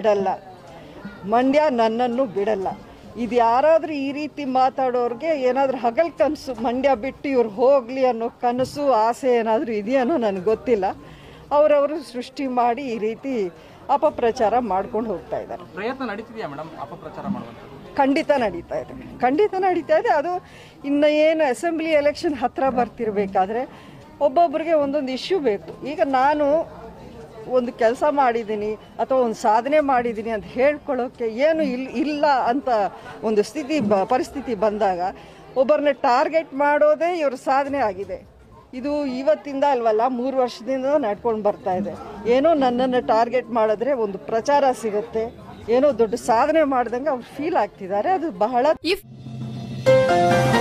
ಬಿಡಲ್ಲ ಮಂಡ್ಯ ನನ್ನನ್ನು ಬಿಡಲ್ಲ ಇದು ಯಾರಾದರೂ ಈ ರೀತಿ ಮಾತಾಡೋರಿಗೆ ಏನಾದರೂ ಹಗಲ್ ಕನಸು ಮಂಡ್ಯ ಬಿಟ್ಟು ಇವ್ರು ಹೋಗಲಿ ಅನ್ನೋ ಕನಸು ಆಸೆ ಏನಾದರೂ ಇದೆಯೇನೋ ನನಗೆ ಗೊತ್ತಿಲ್ಲ ಅವರವರು ಸೃಷ್ಟಿ ಮಾಡಿ ಈ ರೀತಿ ಅಪಪ್ರಚಾರ ಮಾಡ್ಕೊಂಡು ಹೋಗ್ತಾ ಇದ್ದಾರೆ ಪ್ರಯತ್ನ ನಡೀತಿದೆಯಾ ಮೇಡಮ್ ಅಪಪ್ರಚಾರ ಮಾಡುವಂಥದ್ದು ಖಂಡಿತ ನಡೀತಾ ಇದೆ ಖಂಡಿತ ನಡೀತಾ ಇದೆ ಅದು ಇನ್ನು ಏನು ಅಸೆಂಬ್ಲಿ ಎಲೆಕ್ಷನ್ ಹತ್ತಿರ ಬರ್ತಿರ್ಬೇಕಾದ್ರೆ ಒಬ್ಬೊಬ್ಬರಿಗೆ ಒಂದೊಂದು ಇಶ್ಯೂ ಬೇಕು ಈಗ ನಾನು ಒಂದು ಕೆಲಸ ಮಾಡಿದ್ದೀನಿ ಅಥವಾ ಒಂದು ಸಾಧನೆ ಮಾಡಿದ್ದೀನಿ ಅಂತ ಹೇಳ್ಕೊಳ್ಳೋಕ್ಕೆ ಏನು ಇಲ್ಲ ಇಲ್ಲ ಅಂತ ಒಂದು ಸ್ಥಿತಿ ಬ ಪರಿಸ್ಥಿತಿ ಬಂದಾಗ ಒಬ್ಬರನ್ನ ಟಾರ್ಗೆಟ್ ಮಾಡೋದೇ ಇವ್ರ ಸಾಧನೆ ಆಗಿದೆ ಇದು ಇವತ್ತಿಂದ ಅಲ್ವಲ್ಲ ಮೂರು ವರ್ಷದಿಂದ ನಡ್ಕೊಂಡು ಬರ್ತಾ ಇದೆ ಏನೋ ನನ್ನನ್ನು ಟಾರ್ಗೆಟ್ ಮಾಡಿದ್ರೆ ಒಂದು ಪ್ರಚಾರ ಸಿಗುತ್ತೆ ಏನೋ ದೊಡ್ಡ ಸಾಧನೆ ಮಾಡ್ದಂಗೆ ಅವ್ರು ಫೀಲ್ ಆಗ್ತಿದ್ದಾರೆ ಅದು ಬಹಳ ಇಫ್